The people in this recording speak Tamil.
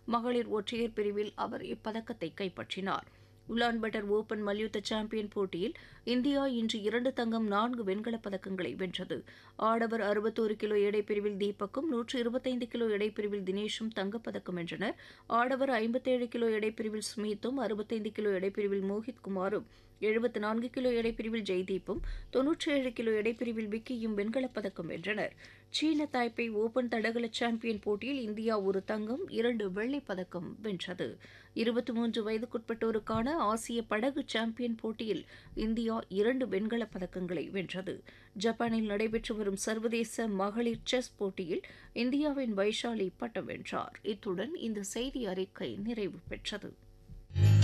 மகளிர் ஒற்றையர் பிரிவில் அவர் இப்பதக்கத்தை கைப்பற்றினார் உலான்பட்டர் ஓபன் மல்யுத்த சாம்பியன் போட்டியில் இந்தியா இன்று இரண்டு தங்கம் நான்கு வெண்கலப் பதக்கங்களை வென்றது ஆடவர் அறுபத்தோரு கிலோ எடைப்பிரிவில் தீபக்கும் நூற்று இருபத்தைந்து கிலோ எடைப்பிரிவில் தினேஷும் தங்கப்பதக்கம் வென்றனர் ஆடவர் ஐம்பத்தேழு கிலோ எடைப்பிரிவில் சுமீத்தும் அறுபத்தைந்து கிலோ எடைப்பிரிவில் மோஹித் குமாரும் எழுபத்து நான்கு கிலோ எடைப்பிரிவில் ஜெய்தீப்பும் தொன்னூற்றி ஏழு கிலோ எடைப்பிரிவில் விக்கியும் வெண்கலப் பதக்கம் வென்றனர் சீன தாய்பே ஓபன் தடகள சாம்பியன் போட்டியில் இந்தியா ஒரு தங்கம் இரண்டு வெள்ளிப் பதக்கம் வென்றது இருபத்தி மூன்று வயதுக்குட்பட்டோருக்கான ஆசிய படகு சாம்பியன் போட்டியில் இந்தியா இரண்டு வெண்கலப் பதக்கங்களை வென்றது ஜப்பானில் நடைபெற்று வரும் சர்வதேச மகளிர் செஸ் போட்டியில் இந்தியாவின் வைஷாலி பட்டம் வென்றார் இத்துடன் இந்த செய்தி அறிக்கை நிறைவு பெற்றது